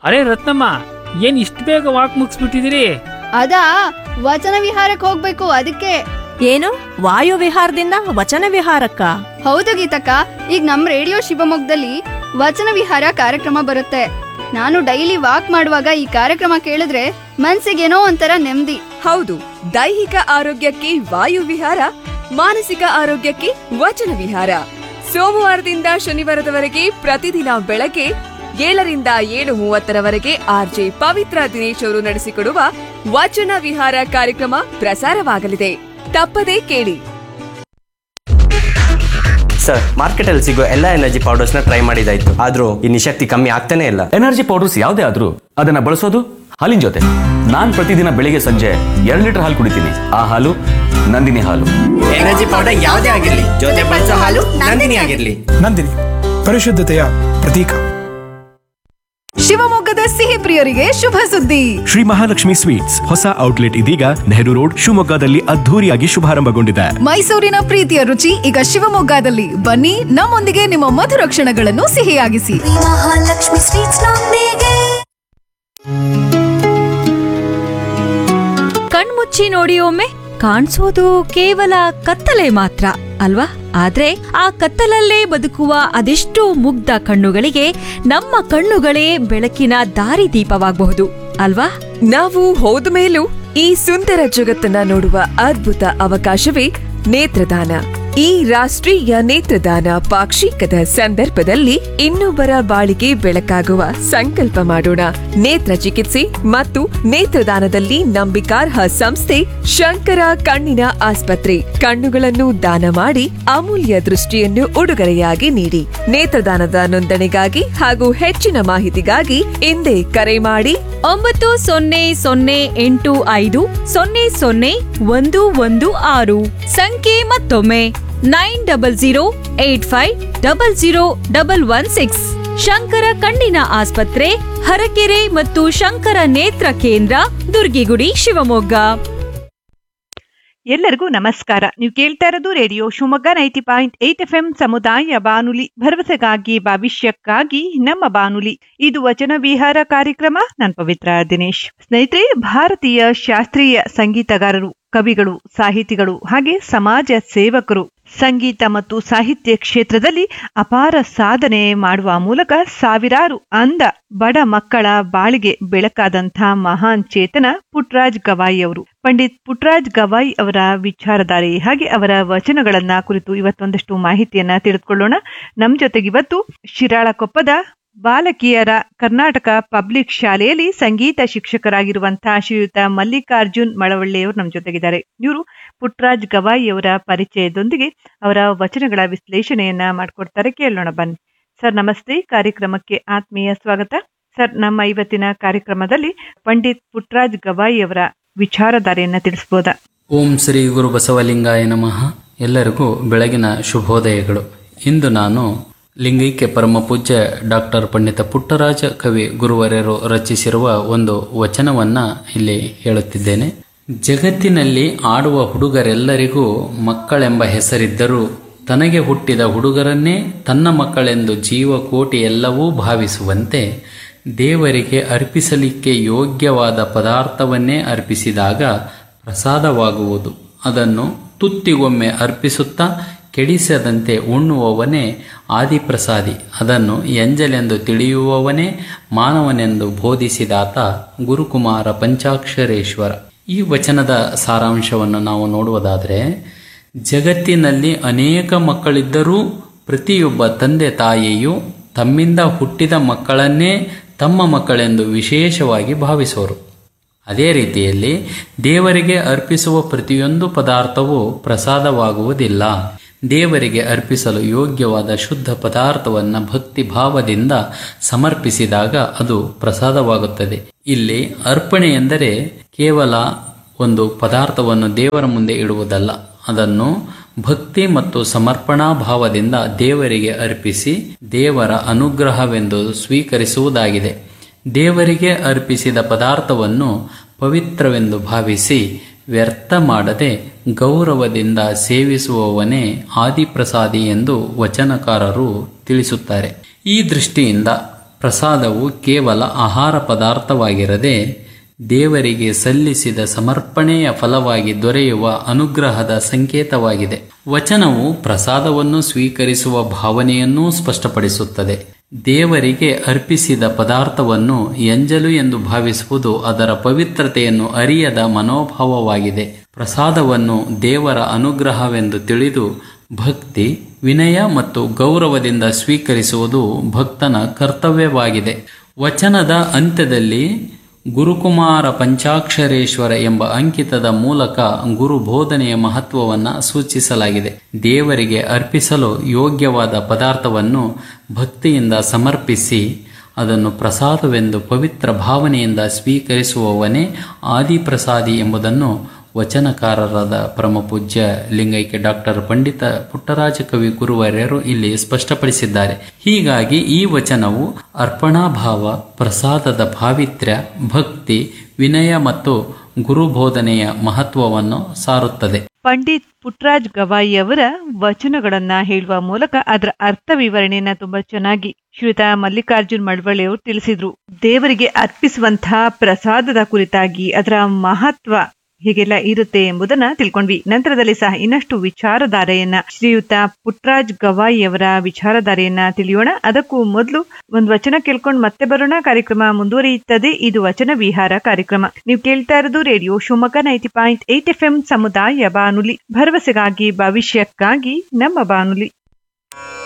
ಅರೆ ರತ್ನಮ್ಮ ಏನ್ ಇಷ್ಟು ಬೇಗ ವಾಕ್ ಮುಗಿಸ್ಬಿಟ್ಟಿದ್ದೀರಿ ಅದಾ ವಚನ ವಿಹಾರಕ್ಕೆ ಹೋಗ್ಬೇಕು ಅದಕ್ಕೆ ಏನು ವಾಯು ವಿಹಾರದಿಂದ ವಚನ ವಿಹಾರಕ್ಕ ಹೌದು ಗೀತಕ್ಕ ಈಗ ನಮ್ ರೇಡಿಯೋ ಶಿವಮೊಗ್ಗದಲ್ಲಿ ವಚನ ವಿಹಾರ ಕಾರ್ಯಕ್ರಮ ಬರುತ್ತೆ ನಾನು ಡೈಲಿ ವಾಕ್ ಮಾಡುವಾಗ ಈ ಕಾರ್ಯಕ್ರಮ ಕೇಳಿದ್ರೆ ಮನ್ಸಿಗೇನೋ ಒಂಥರ ನೆಮ್ಮದಿ ಹೌದು ದೈಹಿಕ ಆರೋಗ್ಯಕ್ಕೆ ವಾಯು ವಿಹಾರ ಮಾನಸಿಕ ಆರೋಗ್ಯಕ್ಕೆ ವಚನ ವಿಹಾರ ಸೋಮವಾರದಿಂದ ಶನಿವಾರದವರೆಗೆ ಪ್ರತಿದಿನ ಬೆಳಗ್ಗೆ ಏಳರಿಂದ ಏಳು ಮೂವತ್ತರವರೆಗೆ ಆರ್ಜೆ ಪವಿತ್ರ ದಿನೇಶ್ ಅವರು ನಡೆಸಿಕೊಡುವ ವಚನ ವಿಹಾರ ಕಾರ್ಯಕ್ರಮ ಪ್ರಸಾರವಾಗಲಿದೆ ತಪ್ಪದೇ ಕೇಳಿ ಸರ್ ಮಾರ್ಕೆಟಲ್ಲಿ ಸಿಗೋ ಎಲ್ಲ ಎನರ್ಜಿ ಪೌಡರ್ಸ್ನ ಟ್ರೈ ಮಾಡಿದಾಯ್ತು ಆದ್ರೂ ಈ ನಿಶಕ್ತಿ ಕಮ್ಮಿ ಆಗ್ತಾನೆ ಇಲ್ಲ ಎನರ್ಜಿ ಪೌಡರ್ಸ್ ಯಾವುದೇ ಆದ್ರೂ ಅದನ್ನ ಬಳಸೋದು ಹಾಲಿನ ಜೊತೆ ನಾನ್ ಪ್ರತಿದಿನ ಬೆಳಿಗ್ಗೆ ಸಂಜೆ ಎರಡು ಲೀಟರ್ ಹಾಲು ಕುಡಿತೀನಿ ಆ ಹಾಲು ನಂದಿನಿ ಹಾಲು ಎನರ್ಜಿ ಪೌಡರ್ ಯಾವುದೇ ಆಗಿರ್ಲಿ ಜೊತೆ ಬಳಸೋ ಹಾಲು ನಂದಿನಿ ಆಗಿರ್ಲಿ ನಂದಿನಿ ಪರಿಶುದ್ಧತೆಯ ಪ್ರತೀಕ ಶಿವಮೊಗ್ಗದ ಸಿಹಿ ಪ್ರಿಯರಿಗೆ ಶುಭ ಸುದ್ದಿ ಶ್ರೀ ಮಹಾಲಕ್ಷ್ಮಿ ಸ್ವೀಟ್ಸ್ ಹೊಸ ಔಟ್ಲೆಟ್ ಇದೀಗ ನೆಹರು ರೋಡ್ ಶಿವಮೊಗ್ಗದಲ್ಲಿ ಅದ್ಧೂರಿಯಾಗಿ ಶುಭಾರಂಭಗೊಂಡಿದೆ ಮೈಸೂರಿನ ಪ್ರೀತಿಯ ರುಚಿ ಈಗ ಶಿವಮೊಗ್ಗದಲ್ಲಿ ಬನ್ನಿ ನಮ್ಮೊಂದಿಗೆ ನಿಮ್ಮ ಮಧುರ ಕ್ಷಣಗಳನ್ನು ಸಿಹಿಯಾಗಿಸಿ ಮಹಾಲಕ್ಷ್ಮಿ ಸ್ವೀಟ್ಸ್ ನೊಂದಿಗೆ ಕಣ್ಮುಚ್ಚಿ ನೋಡಿ ಒಮ್ಮೆ ಕಾಣಿಸೋದು ಕೇವಲ ಕತ್ತಲೆ ಮಾತ್ರ ಅಲ್ವಾ ಆದ್ರೆ ಆ ಕತ್ತಲಲ್ಲೇ ಬದುಕುವ ಅದೆಷ್ಟೋ ಮುಗ್ಧ ಕಣ್ಣುಗಳಿಗೆ ನಮ್ಮ ಕಣ್ಣುಗಳೇ ಬೆಳಕಿನ ದಾರಿದೀಪವಾಗಬಹುದು ಅಲ್ವಾ ನಾವು ಹೋದ ಮೇಲೂ ಈ ಸುಂದರ ಜಗತ್ತನ್ನ ನೋಡುವ ಅದ್ಭುತ ಅವಕಾಶವೇ ನೇತ್ರದಾನ ಈ ರಾಷ್ಟ್ರೀಯ ನೇತ್ರದಾನ ಪಾಕ್ಷಿಕದ ಸಂದರ್ಭದಲ್ಲಿ ಇನ್ನೊಬ್ಬರ ಬಾಳಿಗೆ ಬೆಳಕಾಗುವ ಸಂಕಲ್ಪ ಮಾಡೋಣ ನೇತ್ರ ಚಿಕಿತ್ಸೆ ಮತ್ತು ನೇತ್ರದಾನದಲ್ಲಿ ನಂಬಿಕಾರ್ಹ ಸಂಸ್ಥೆ ಶಂಕರ ಕಣ್ಣಿನ ಆಸ್ಪತ್ರೆ ಕಣ್ಣುಗಳನ್ನು ದಾನ ಮಾಡಿ ಅಮೂಲ್ಯ ದೃಷ್ಟಿಯನ್ನು ಉಡುಗೊರೆಯಾಗಿ ನೀಡಿ ನೇತ್ರದಾನದ ನೋಂದಣಿಗಾಗಿ ಹಾಗೂ ಹೆಚ್ಚಿನ ಮಾಹಿತಿಗಾಗಿ ಹಿಂದೆ ಕರೆ ಮಾಡಿ ಒಂಬತ್ತು ಸೊನ್ನೆ ಸೊನ್ನೆ ಎಂಟು ಐದು ಸೊನ್ನೆ ಸೊನ್ನೆ ಒಂದು ಒಂದು ಆರು ಸಂಖ್ಯೆ ಮತ್ತೊಮ್ಮೆ nine double zero eight five double zero double one six Shankara ಕಣ್ಣಿನ ಆಸ್ಪತ್ರೆ ಹರಕೆರೆ ಮತ್ತು ಶಂಕರ ನೇತ್ರ ಕೇಂದ್ರ ದುರ್ಗಿಗುಡಿ ಶಿವಮೊಗ್ಗ ಎಲ್ಲರಿಗೂ ನಮಸ್ಕಾರ ನೀವು ಕೇಳ್ತಾ ಇರೋದು radio Shivamogga ninety point eight F M ಸಮುದಾಯ ಬಾನುಲಿ ಭರವಸೆಗಾಗಿ ಭವಿಷ್ಯಕ್ಕಾಗಿ ನಮ್ಮ ಬಾನುಲಿ ಇದು ವಚನ ವಿಹಾರ ಕಾರ್ಯಕ್ರಮ ನಾನು ಪವಿತ್ರ ದಿನೇಶ್ ಸ್ನೇಹಿತರೆ ಭಾರತೀಯ ಶಾಸ್ತ್ರೀಯ ಸಂಗೀತಗಾರರು ಕವಿಗಳು ಸಾಹಿತಿಗಳು ಹಾಗೆ ಸಮಾಜ ಸೇವಕರು ಸಂಗೀತ ಮತ್ತು ಸಾಹಿತ್ಯ ಕ್ಷೇತ್ರದಲ್ಲಿ ಅಪಾರ ಸಾಧನೆ ಮಾಡುವ ಮೂಲಕ ಸಾವಿರಾರು ಅಂದ ಬಡ ಮಕ್ಕಳ ಬಾಳಿಗೆ ಬೆಳಕಾದಂಥ ಮಹಾನ್ ಚೇತನ ಪುಟ್ರಾಜ್ ಗವಾಯಿ ಅವರು ಪಂಡಿತ್ ಪುಟ್ರಾಜ್ ಗವಾಯಿ ಅವರ ವಿಚಾರಧಾರೆ ಹಾಗೆ ಅವರ ವಚನಗಳನ್ನ ಕುರಿತು ಇವತ್ತೊಂದಷ್ಟು ಮಾಹಿತಿಯನ್ನ ತಿಳಿದುಕೊಳ್ಳೋಣ ನಮ್ ಜೊತೆಗೆ ಇವತ್ತು ಶಿರಾಳಕೊಪ್ಪದ ಬಾಲಕಿಯರ ಕರ್ನಾಟಕ ಪಬ್ಲಿಕ್ ಶಾಲೆಯಲ್ಲಿ ಸಂಗೀತ ಶಿಕ್ಷಕರಾಗಿರುವಂತಹ ಶ್ರೀಯುತ ಮಲ್ಲಿಕಾರ್ಜುನ್ ಮಳವಳ್ಳಿಯವರು ನಮ್ಮ ಜೊತೆಗಿದ್ದಾರೆ ಇವರು ಪುಟ್ರಾಜ್ ಗವಾಯಿ ಅವರ ಪರಿಚಯದೊಂದಿಗೆ ಅವರ ವಚನಗಳ ವಿಶ್ಲೇಷಣೆಯನ್ನ ಮಾಡ್ಕೊಡ್ತಾರೆ ಕೇಳೋಣ ಬನ್ನಿ ಸರ್ ನಮಸ್ತೆ ಕಾರ್ಯಕ್ರಮಕ್ಕೆ ಆತ್ಮೀಯ ಸ್ವಾಗತ ಸರ್ ನಮ್ಮ ಇವತ್ತಿನ ಕಾರ್ಯಕ್ರಮದಲ್ಲಿ ಪಂಡಿತ್ ಪುಟ್ರಾಜ್ ಗವಾಯಿ ಅವರ ವಿಚಾರಧಾರೆಯನ್ನ ತಿಳಿಸ್ಬೋದಾ ಓಂ ಶ್ರೀ ಗುರು ಬಸವಲಿಂಗಾಯ ನಮಃ ಎಲ್ಲರಿಗೂ ಬೆಳಗಿನ ಶುಭೋದಯಗಳು ಇಂದು ನಾನು ಲಿಂಗೈಕ್ಯ ಪರಮ ಪೂಜ್ಯ ಡಾಕ್ಟರ್ ಪಂಡಿತ ಪುಟ್ಟರಾಜ ಕವಿ ಗುರುವರ್ಯರು ರಚಿಸಿರುವ ಒಂದು ವಚನವನ್ನ ಇಲ್ಲಿ ಹೇಳುತ್ತಿದ್ದೇನೆ ಜಗತ್ತಿನಲ್ಲಿ ಆಡುವ ಹುಡುಗರೆಲ್ಲರಿಗೂ ಮಕ್ಕಳೆಂಬ ಹೆಸರಿದ್ದರೂ ತನಗೆ ಹುಟ್ಟಿದ ಹುಡುಗರನ್ನೇ ತನ್ನ ಮಕ್ಕಳೆಂದು ಜೀವಕೋಟಿ ಎಲ್ಲವೂ ಭಾವಿಸುವಂತೆ ದೇವರಿಗೆ ಅರ್ಪಿಸಲಿಕ್ಕೆ ಯೋಗ್ಯವಾದ ಪದಾರ್ಥವನ್ನೇ ಅರ್ಪಿಸಿದಾಗ ಪ್ರಸಾದವಾಗುವುದು ಅದನ್ನು ತುತ್ತಿಗೊಮ್ಮೆ ಅರ್ಪಿಸುತ್ತಾ ಕೆಡಿಸದಂತೆ ಉಣ್ಣುವವನೇ ಆದಿಪ್ರಸಾದಿ ಅದನ್ನು ಎಂಜಲೆಂದು ತಿಳಿಯುವವನೇ ಮಾನವನೆಂದು ಬೋಧಿಸಿದಾತ ಗುರುಕುಮಾರ ಪಂಚಾಕ್ಷರೇಶ್ವರ ಈ ವಚನದ ಸಾರಾಂಶವನ್ನು ನಾವು ನೋಡುವುದಾದರೆ ಜಗತ್ತಿನಲ್ಲಿ ಅನೇಕ ಮಕ್ಕಳಿದ್ದರೂ ಪ್ರತಿಯೊಬ್ಬ ತಂದೆ ತಾಯಿಯು ತಮ್ಮಿಂದ ಹುಟ್ಟಿದ ಮಕ್ಕಳನ್ನೇ ತಮ್ಮ ಮಕ್ಕಳೆಂದು ವಿಶೇಷವಾಗಿ ಭಾವಿಸುವರು ಅದೇ ರೀತಿಯಲ್ಲಿ ದೇವರಿಗೆ ಅರ್ಪಿಸುವ ಪ್ರತಿಯೊಂದು ಪದಾರ್ಥವೂ ಪ್ರಸಾದವಾಗುವುದಿಲ್ಲ ದೇವರಿಗೆ ಅರ್ಪಿಸಲು ಯೋಗ್ಯವಾದ ಶುದ್ಧ ಪದಾರ್ಥವನ್ನು ಭಕ್ತಿ ಭಾವದಿಂದ ಸಮರ್ಪಿಸಿದಾಗ ಅದು ಪ್ರಸಾದವಾಗುತ್ತದೆ ಇಲ್ಲಿ ಅರ್ಪಣೆ ಎಂದರೆ ಕೇವಲ ಒಂದು ಪದಾರ್ಥವನ್ನು ದೇವರ ಮುಂದೆ ಇಡುವುದಲ್ಲ ಅದನ್ನು ಭಕ್ತಿ ಮತ್ತು ಸಮರ್ಪಣಾ ಭಾವದಿಂದ ದೇವರಿಗೆ ಅರ್ಪಿಸಿ ದೇವರ ಅನುಗ್ರಹವೆಂದು ಸ್ವೀಕರಿಸುವುದಾಗಿದೆ ದೇವರಿಗೆ ಅರ್ಪಿಸಿದ ಪದಾರ್ಥವನ್ನು ಪವಿತ್ರವೆಂದು ಭಾವಿಸಿ ವ್ಯರ್ಥ ಮಾಡದೆ ಗೌರವದಿಂದ ಸೇವಿಸುವವನೇ ಆದಿಪ್ರಸಾದಿ ಎಂದು ವಚನಕಾರರು ತಿಳಿಸುತ್ತಾರೆ ಈ ದೃಷ್ಟಿಯಿಂದ ಪ್ರಸಾದವು ಕೇವಲ ಆಹಾರ ಪದಾರ್ಥವಾಗಿರದೆ ದೇವರಿಗೆ ಸಲ್ಲಿಸಿದ ಸಮರ್ಪಣೆಯ ಫಲವಾಗಿ ದೊರೆಯುವ ಅನುಗ್ರಹದ ಸಂಕೇತವಾಗಿದೆ ವಚನವು ಪ್ರಸಾದವನ್ನು ಸ್ವೀಕರಿಸುವ ಭಾವನೆಯನ್ನೂ ಸ್ಪಷ್ಟಪಡಿಸುತ್ತದೆ ದೇವರಿಗೆ ಅರ್ಪಿಸಿದ ಪದಾರ್ಥವನ್ನು ಎಂಜಲು ಎಂದು ಭಾವಿಸುವುದು ಅದರ ಪವಿತ್ರತೆಯನ್ನು ಅರಿಯದ ಮನೋಭಾವವಾಗಿದೆ ಪ್ರಸಾದವನ್ನು ದೇವರ ಅನುಗ್ರಹವೆಂದು ತಿಳಿದು ಭಕ್ತಿ ವಿನಯ ಮತ್ತು ಗೌರವದಿಂದ ಸ್ವೀಕರಿಸುವುದು ಭಕ್ತನ ಕರ್ತವ್ಯವಾಗಿದೆ ವಚನದ ಅಂತ್ಯದಲ್ಲಿ ಗುರುಕುಮಾರ ಪಂಚಾಕ್ಷರೇಶ್ವರ ಎಂಬ ಅಂಕಿತದ ಮೂಲಕ ಗುರು ಬೋಧನೆಯ ಮಹತ್ವವನ್ನು ಸೂಚಿಸಲಾಗಿದೆ ದೇವರಿಗೆ ಅರ್ಪಿಸಲು ಯೋಗ್ಯವಾದ ಪದಾರ್ಥವನ್ನು ಭಕ್ತಿಯಿಂದ ಸಮರ್ಪಿಸಿ ಅದನ್ನು ಪ್ರಸಾದವೆಂದು ಪವಿತ್ರ ಭಾವನೆಯಿಂದ ಸ್ವೀಕರಿಸುವವನೇ ಆದಿಪ್ರಸಾದಿ ಎಂಬುದನ್ನು ವಚನಕಾರರಾದ ಪರಮಪೂಜ್ಯ ಲಿಂಗೈಕ್ಯ ಡಾಕ್ಟರ್ ಪಂಡಿತ ಪುಟ್ಟರಾಜ ಕವಿ ಗುರುವರ್ಯರು ಇಲ್ಲಿ ಸ್ಪಷ್ಟಪಡಿಸಿದ್ದಾರೆ ಹೀಗಾಗಿ ಈ ವಚನವು ಅರ್ಪಣಾಭಾವ ಪ್ರಸಾದದ ಪಾವಿತ್ರ್ಯ ಭಕ್ತಿ ವಿನಯ ಮತ್ತು ಗುರುಬೋಧನೆಯ ಮಹತ್ವವನ್ನು ಸಾರುತ್ತದೆ ಪಂಡಿತ್ ಪುಟ್ರಾಜ್ ಗವಾಯಿ ಅವರ ವಚನಗಳನ್ನ ಹೇಳುವ ಮೂಲಕ ಅದರ ಅರ್ಥ ವಿವರಣೆಯನ್ನ ತುಂಬಾ ಚೆನ್ನಾಗಿ ಶ್ರೀಯುತ ಮಲ್ಲಿಕಾರ್ಜುನ್ ಮಳವಳ್ಳಿ ಅವರು ತಿಳಿಸಿದ್ರು ದೇವರಿಗೆ ಅರ್ಪಿಸುವಂತಹ ಪ್ರಸಾದದ ಕುರಿತಾಗಿ ಅದರ ಮಹತ್ವ ಹೀಗೆಲ್ಲ ಇರುತ್ತೆ ಎಂಬುದನ್ನ ತಿಳ್ಕೊಂಡ್ವಿ ನಂತರದಲ್ಲಿ ಸಹ ಇನ್ನಷ್ಟು ವಿಚಾರಧಾರೆಯನ್ನ ಶ್ರೀಯುತ ಪುಟ್ರಾಜ್ ಗವಾಯಿ ಅವರ ವಿಚಾರಧಾರೆಯನ್ನ ತಿಳಿಯೋಣ ಅದಕ್ಕೂ ಮೊದಲು ಒಂದು ವಚನ ಕೇಳ್ಕೊಂಡು ಮತ್ತೆ ಬರೋಣ ಕಾರ್ಯಕ್ರಮ ಮುಂದುವರಿಯುತ್ತದೆ ಇದು ವಚನ ವಿಹಾರ ಕಾರ್ಯಕ್ರಮ ನೀವು ಕೇಳ್ತಾ ಇರೋದು radio Shivamogga ninety point eight F M ಸಮುದಾಯ ಬಾನುಲಿ ಭರವಸೆಗಾಗಿ ಭವಿಷ್ಯಕ್ಕಾಗಿ ನಮ್ಮ ಬಾನುಲಿ